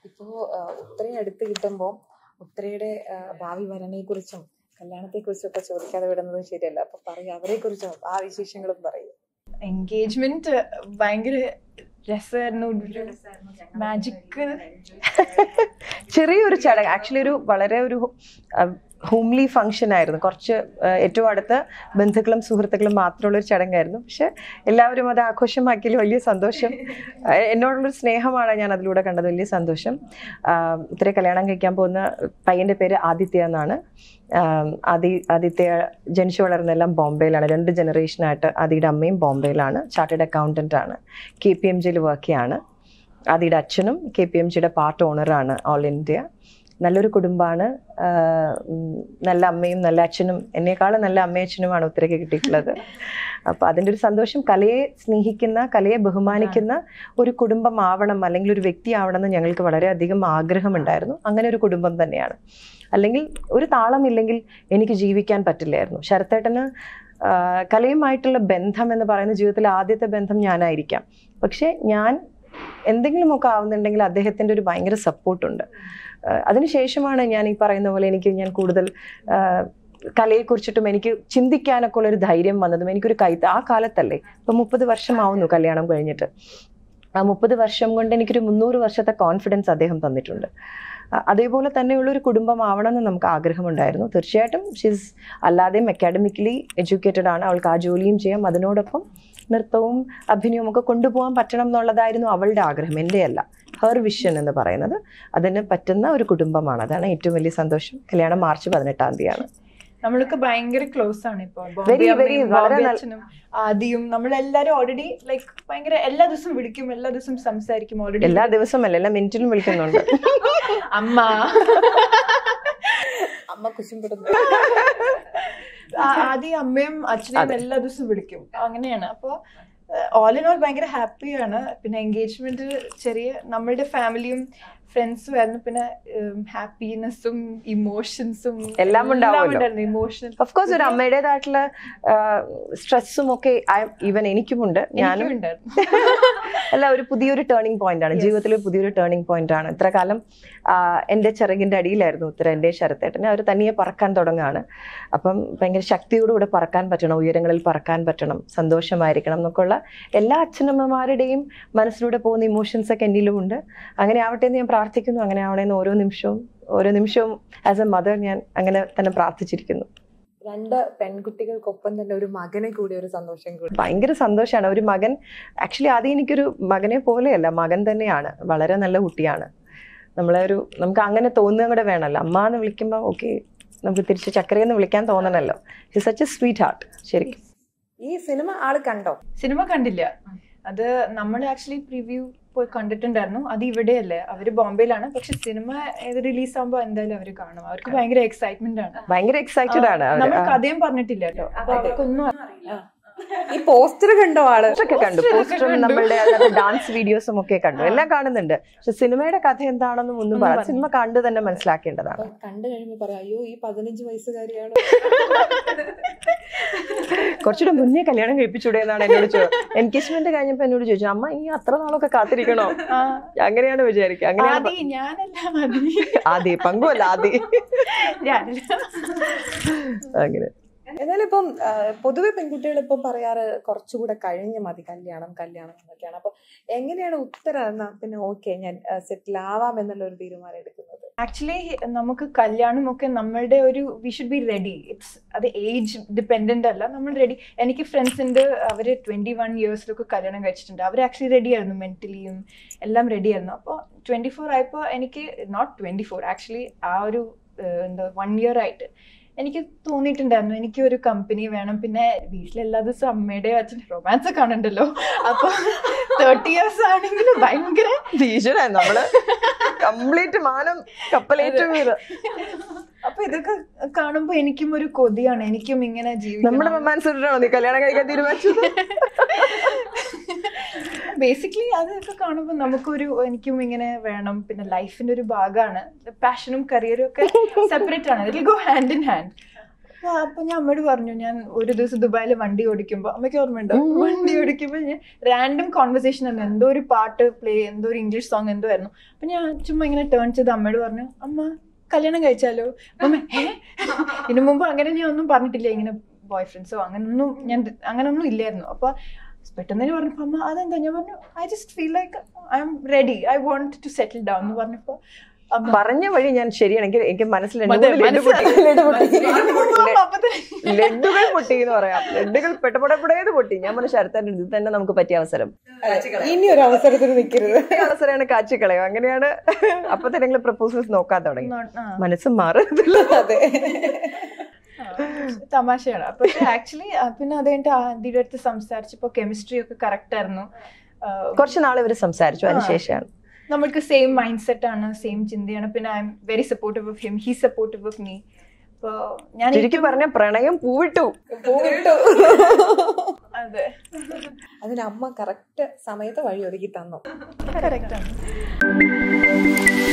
ഇപ്പോ ഉത്തരയെ അടുത്ത് കിട്ടുമ്പോൾ ഉത്തരയുടെ ആ, ഭാവി വരനെ കുറിച്ചും കല്യാണത്തെ കുറിച്ചും ഒക്കെ ചോദിക്കാതെ വിടുന്നത് ശരിയല്ല അപ്പൊ പറയും അവരെ കുറിച്ചും ആ വിശേഷങ്ങളും പറയും എൻഗേജ്മെന്റ് ഭയങ്കര രസമായിരുന്നു മാജിക് ചെറിയൊരു ചടങ്ങ് ആക്ച്വലി ഒരു വളരെ ഒരു ഹോംലി ഫംഗ്ഷൻ ആയിരുന്നു കുറച്ച് ആ, ഏറ്റവും അടുത്ത ബന്ധുക്കളും സുഹൃത്തുക്കളും മാത്രമുള്ള ഒരു ചടങ്ങായിരുന്നു പക്ഷെ എല്ലാവരും അത് ആഘോഷമാക്കിയതിൽ വലിയ സന്തോഷം ആ, എന്നോടുള്ളൊരു സ്നേഹമാണ് ഞാൻ അതിലൂടെ കണ്ടത് വലിയ സന്തോഷം ആ, ഇത്രേ കല്യാണം കഴിക്കാൻ പോകുന്ന പയ്യന്റെ പേര് ആദിത്യ എന്നാണ് ആ, ആദി ആദിത്യ ജനിച്ചു വളർന്നെല്ലാം ബോംബെയിലാണ് രണ്ട് ജനറേഷനായിട്ട് ആദിയുടെ അമ്മയും ബോംബെയിലാണ് ചാർട്ടേഡ് അക്കൗണ്ടന്റ് ആണ് കെ പി എം ജിയിൽ വർക്ക് ചെയ്യാണ് ആദിയുടെ അച്ഛനും കെ പി എം ജിയുടെ പാർട്ട് ഓണറാണ് ഓൾ ഇന്ത്യ നല്ലൊരു കുടുംബമാണ് നല്ല അമ്മയും നല്ല അച്ഛനും എന്നെക്കാളും നല്ല അമ്മയും അച്ഛനുമാണ് ഉത്തരയ്ക്ക് കിട്ടിയിട്ടുള്ളത് അപ്പോൾ അതിൻ്റെ ഒരു സന്തോഷം കലയെ സ്നേഹിക്കുന്ന കലയെ ബഹുമാനിക്കുന്ന ഒരു കുടുംബം ആവണം അല്ലെങ്കിൽ ഒരു വ്യക്തി ആവണം എന്ന് ഞങ്ങൾക്ക് വളരെയധികം ആഗ്രഹമുണ്ടായിരുന്നു അങ്ങനെ ഒരു കുടുംബം തന്നെയാണ് അല്ലെങ്കിൽ ഒരു താളമില്ലെങ്കിൽ എനിക്ക് ജീവിക്കാൻ പറ്റില്ലായിരുന്നു ശരത്തേട്ടന് ആ, കലയുമായിട്ടുള്ള ബന്ധം എന്ന് പറയുന്ന ജീവിതത്തിലെ ആദ്യത്തെ ബന്ധം ഞാനായിരിക്കാം പക്ഷേ ഞാൻ എന്തെങ്കിലുമൊക്കെ ആവുന്നുണ്ടെങ്കിൽ അദ്ദേഹത്തിൻ്റെ ഒരു ഭയങ്കര സപ്പോർട്ടുണ്ട് അതിനുശേഷമാണ് ഞാൻ ഈ പറയുന്ന പോലെ എനിക്ക് ഞാൻ കൂടുതൽ ആ, കലയെക്കുറിച്ചിട്ടും എനിക്ക് ചിന്തിക്കാനൊക്കെ ഉള്ളൊരു ധൈര്യം വന്നതും എനിക്കൊരു കൈ ആ കാലത്തല്ലേ ഇപ്പം മുപ്പത് വർഷമാവുന്നു കല്യാണം കഴിഞ്ഞിട്ട് ആ മുപ്പത് വർഷം കൊണ്ട് എനിക്കൊരു മുന്നൂറ് വർഷത്തെ കോൺഫിഡൻസ് അദ്ദേഹം തന്നിട്ടുണ്ട് ആ, അതേപോലെ തന്നെയുള്ളൊരു കുടുംബം ആവണമെന്ന് നമുക്ക് ആഗ്രഹമുണ്ടായിരുന്നു തീർച്ചയായിട്ടും ഷീസ് അല്ലാതെയും അക്കാഡമിക്കലി എഡ്യൂക്കേറ്റഡ് ആണ് അവൾക്ക് ആ ജോലിയും ചെയ്യാം അതിനോടൊപ്പം നൃത്തവും അഭിനയവും ഒക്കെ കൊണ്ടുപോകാൻ പറ്റണം എന്നുള്ളതായിരുന്നു അവളുടെ ആഗ്രഹം എൻ്റെ അല്ല ഹെർ വിഷൻ എന്ന് പറയുന്നത് അതിന് പറ്റുന്ന ഒരു കുടുംബമാണ് അതാണ് ഏറ്റവും വലിയ സന്തോഷം കല്യാണം മാർച്ച് പതിനെട്ടാം തീയതിയാണ് നമ്മളൊക്കെ ഭയങ്കര ക്ലോസ് ആണ് ഇപ്പൊ Very, very, വളരെ നല്ല- അച്ഛനും ആദ്യം നമ്മളെല്ലാരും ഓൾറെഡി ലൈക്ക് ഭയങ്കര എല്ലാ ദിവസവും വിളിക്കും എല്ലാ ദിവസവും സംസാരിക്കും ഓൾറെഡി എല്ലാ ദിവസമല്ല എല്ലാ മിനിറ്റിലും വിളിക്കുന്നുണ്ട് അമ്മ അമ്മ കുശുംപിടുന്നു ആ- ആദ്യം അമ്മയും അച്ഛനെയും എല്ലാ ദിവസവും വിളിക്കും അങ്ങനെയാണ് അപ്പൊ ഓൾ ഇൻ ഓൾ ഭയങ്കര ഹാപ്പിയാണ് പിന്നെ എൻഗേജ്മെന്റ് ചെറിയ നമ്മളുടെ ഫാമിലിയും ഫ്രണ്ട്സും ആയിരുന്നു പിന്നെ ഹാപ്പിനെസ്സും ഇമോഷൻസും എല്ലാം ഉണ്ടാവുമല്ലോ. ഇമോഷൻ ഓഫ് കോഴ്സ് ഒരു അമ്മയുടേതായിട്ടുള്ള സ്ട്രെസ്സും ഒക്കെ ഈവൻ എനിക്കുമുണ്ട് ഞാനും ഉണ്ടായിരുന്നു അല്ല ഒരു പുതിയൊരു ടേണിംഗ് പോയിന്റ് ആണ് ജീവിതത്തിൽ ഒരു പുതിയൊരു ടേണിംഗ് പോയിന്റ് ആണ് ഇത്ര കാലം ആ, എൻ്റെ ചിറകിൻ്റെ അടിയിലായിരുന്നു ഉത്തര എൻ്റെ ശരത്തേട്ടനെ അവർ തനിയെ പറക്കാൻ തുടങ്ങുകയാണ് അപ്പം ഭയങ്കര ശക്തിയോടുകൂടെ പറക്കാൻ പറ്റണം ഉയരങ്ങളിൽ പറക്കാൻ പറ്റണം സന്തോഷമായിരിക്കണം എന്നൊക്കെയുള്ള എല്ലാ അച്ഛനമ്മമാരുടെയും മനസ്സിലൂടെ പോകുന്ന ഇമോഷൻസ് ഒക്കെ എന്നിലും ഉണ്ട് അങ്ങനെ ആവട്ടെ എന്ന് ഞാൻ പ്രാർത്ഥിക്കുന്നു അങ്ങനെ ആവണേ എന്ന് ഓരോ നിമിഷവും ഓരോ നിമിഷവും ആസ് എ മദർ ഞാൻ അങ്ങനെ തന്നെ പ്രാർത്ഥിച്ചിരിക്കുന്നു രണ്ട് പെൺകുട്ടികൾക്കൊപ്പം തന്നെ ഒരു മകനെ കൂടി ഒരു സന്തോഷം കൂടി ഭയങ്കര സന്തോഷമാണ് ഒരു മകൻ ആക്ച്വലി ആദ്യം എനിക്കൊരു മകനെ പോലെയല്ല മകൻ തന്നെയാണ് വളരെ നല്ല കുട്ടിയാണ് നമ്മളെ ഒരു നമുക്ക് അങ്ങനെ തോന്നുക കൂടെ വേണമല്ലോ അമ്മ എന്ന് വിളിക്കുമ്പോൾ ഓക്കെ നമുക്ക് തിരിച്ച് ചക്കരയെന്ന് വിളിക്കാൻ തോന്നണമല്ലോ he such a sweetheart ശരിക്കും ഈ സിനിമ ആള് കണ്ടോ സിനിമ കണ്ടില്ല അത് നമ്മൾ ആക്ച്വലി പ്രിവ്യൂ പോയി കണ്ടിട്ടുണ്ടായിരുന്നു അത് ഇവിടെയല്ലേ അവര് ബോംബെയിലാണ് പക്ഷെ സിനിമ ഏത് റിലീസ് ആകുമ്പോ എന്തായാലും അവര് കാണും അവർക്ക് ഭയങ്കര എക്സൈറ്റ്മെന്റ് ആണ് ഭയങ്കര എക്സൈറ്റഡ് ആണ് അവര് നമ്മൾ ആ, കഥയും പറഞ്ഞിട്ടില്ല കേട്ടോ അപ്പൊ അവർക്കൊന്നും അറിയില്ല ഈ പോസ്റ്റർ കണ്ടോ ആള് ഒക്കെ കണ്ടു Poster ഒക്കെ പോസ്റ്ററും കണ്ടു. നമ്മളുടെ ഡാൻസ് വീഡിയോസും ഒക്കെ കണ്ടു എല്ലാം കാണുന്നുണ്ട് പക്ഷെ സിനിമയുടെ കഥ എന്താണെന്നും ഒന്നും പറ പറഞ്ഞു. സിനിമ കണ്ടു തന്നെ മനസ്സിലാക്കേണ്ടതാണ് അപ്പൊ കണ്ടു കഴിയുമ്പോ പറയാം അയ്യോ ഈ പതിനഞ്ച് വയസ്സുകാരിയാണ് കുറച്ചുകൂടെ മുന്നേ കല്യാണം കഴിപ്പിച്ചൂടെ എന്നാണ് എന്നോട് ചോദിച്ചത് എൻഗേജ്മെന്റ് കഴിഞ്ഞപ്പോ എന്നോട് ചോദിച്ചു അമ്മ ഇനി അത്ര നാളൊക്കെ കാത്തിരിക്കണോ ആ, അങ്ങനെയാണ് വിചാരിക്കുക അങ്ങനെയാണ് ആദി ഞാനല്ല മതി ആദി പങ്കുമല്ല ആദി ഞാനല്ല അങ്ങനെ എന്നാലും ഇപ്പം ആ, പൊതുവെ പെൺകുട്ടികൾ ഇപ്പം പറയാറ് കുറച്ചുകൂടെ കഴിഞ്ഞ് മതി കല്യാണം കല്യാണം എന്നൊക്കെയാണ് അപ്പൊ എങ്ങനെയാണ് ഉത്തരം എന്നാ പിന്നെ ഓക്കെ ഞാൻ സെറ്റിൽ ആവാം എന്നുള്ള ഒരു തീരുമാനം എടുക്കുന്നത് ആക്ച്വലി നമുക്ക് കല്യാണം ഒക്കെ നമ്മളുടെ ഒരു we should be ready it's അത് ഏജ് ഡിപെൻഡന്റ് അല്ല നമ്മൾ റെഡി എനിക്ക് ഫ്രണ്ട്സ് ഉണ്ട് അവർ ട്വന്റി വൺ ഇയേഴ്സിലൊക്കെ കല്യാണം കഴിച്ചിട്ടുണ്ട് അവർ ആക്ച്വലി റെഡി ആയിരുന്നു മെന്റലിയും എല്ലാം റെഡി ആയിരുന്നു അപ്പോൾ ട്വന്റി ഫോർ ആയപ്പോൾ എനിക്ക് നോട്ട് ട്വന്റി ഫോർ ആക്ച്വലി ആ ഒരു ഏഹ്, എന്താ വൺ ഇയർ ആയിട്ട് എനിക്ക് തോന്നിയിട്ടുണ്ടായിരുന്നു എനിക്ക് ഒരു കമ്പനി വേണം പിന്നെ വീട്ടിൽ എല്ലാ ദിവസവും അമ്മയുടെ അച്ഛൻ റൊമാൻസ് കാണണ്ടല്ലോ അപ്പൊ തേർട്ടി ഇയേഴ്സ് ആണെങ്കിൽ ഭയങ്കര ടീച്ചറെ നമ്മള് കംപ്ലീറ്റ് മാനം കപ്പലേറ്റം വീട് അപ്പൊ ഇതൊക്കെ കാണുമ്പോ എനിക്കും ഒരു കൊതിയാണ് എനിക്കും ഇങ്ങനെ നമ്മുടെ ജീവിക്കണം റൊമാൻസ് ഇട്ടാണോ നീ കല്യാണം കഴിക്കാൻ തീരുമാനിച്ചത് ബേസിക്കലി അതൊക്കെ കാണുമ്പോൾ നമുക്കൊരു എനിക്കും ഇങ്ങനെ വേണം പിന്നെ ലൈഫിന്റെ ഒരു ഭാഗമാണ് പാഷനും കരിയറും ഒക്കെ സെപ്പറേറ്റ് ആണ് it go hand in hand അപ്പൊ അപ്പൊ ഞാൻ അമ്മയോട് പറഞ്ഞു ഞാൻ ഒരു ദിവസം ദുബായിൽ വണ്ടി ഓടിക്കുമ്പോ അമ്മയ്ക്ക് ഓർമ്മയുണ്ടോ വണ്ടി ഓടിക്കുമ്പോ ഞാൻ റാൻഡം കോൺവെർസേഷൻ ആയിരുന്നു എന്തോ ഒരു പാട്ട് പ്ലേ എന്തോ ഒരു ഇംഗ്ലീഷ് സോങ് എന്തോ ആയിരുന്നു അപ്പൊ ഞാൻ ചുമ്മാ ഇങ്ങനെ ടേൺ ചെയ്ത് അമ്മയോട് പറഞ്ഞു അമ്മ കല്യാണം കഴിച്ചാലോ അമ്മ ഏ ഇതിനു മുമ്പ് അങ്ങനെ ഞാൻ ഒന്നും പറഞ്ഞിട്ടില്ല ഇങ്ങനെ ബോയ് ഫ്രണ്ട്സോ അങ്ങനൊന്നും ഞാൻ അങ്ങനൊന്നും ഇല്ലായിരുന്നു അപ്പൊ പെട്ടെന്ന് തന്നെ പറഞ്ഞപ്പോ അമ്മ അതെന്താ ഞാൻ പറഞ്ഞു I just feel like I'm ready I want to settle down എന്ന് പറഞ്ഞപ്പോ അമ്മ പറഞ്ഞ വഴി ഞാൻ ശരിയാണെങ്കിൽ എനിക്ക് മനസ്സിൽ രണ്ട് അതെ, മൂന്ന് ലഡ്ഡു മനസ്സിലായി. പൊട്ടി. ലഡ്ഡു പൊട്ടി. അപ്പൊ തന്നെ ലഡ്ഡുകൾ പൊട്ടി എന്ന് പറയാം ലഡ്ഡുകൾ പെട്ടപടപടേത് പൊട്ടി ഞാൻ പറഞ്ഞ ശരത്താൻ ഇത് തന്നെ നമുക്ക് പറ്റിയ അവസരം ഇനി ഒരു അവസരത്തിന് നിൽക്കരുത് ഈ അവസരമാണ് കാച്ചിക്കളയോ അങ്ങനെയാണ് അപ്പൊ തന്നെ ഞങ്ങൾ പ്രപ്പോസൽസ് നോക്കാൻ തുടങ്ങി Not- ആ. മനസ്സും മാറുന്നില്ല അതെ ആ, തമാശയാണ് പക്ഷെ ആക്ച്വലി പിന്നെ അത് കഴിഞ്ഞിട്ട് ആദ്യയുടെ അടുത്ത് സംസാരിച്ചപ്പോ കെമിസ്ട്രി ഒക്കെ കറക്റ്റ് ആയിരുന്നു ആ, കുറച്ച് നാൾ ഇവര് സംസാരിച്ചു അതിനുശേഷമാണ് നമ്മൾക്ക് സെയിം മൈൻഡ് സെറ്റ് ആണ് സെയിം ചിന്തയാണ് പിന്നെ I'm very supportive of him he supportive of me അപ്പോ ഞാൻ ചുരുക്കി പറഞ്ഞ പ്രണയം പൂവിട്ടു പോയിട്ടു അതെ അതിന് അമ്മ കറക്റ്റ് സമയത്ത് വഴി ഒരുക്കി തന്നു കറക്റ്റ് ആണ്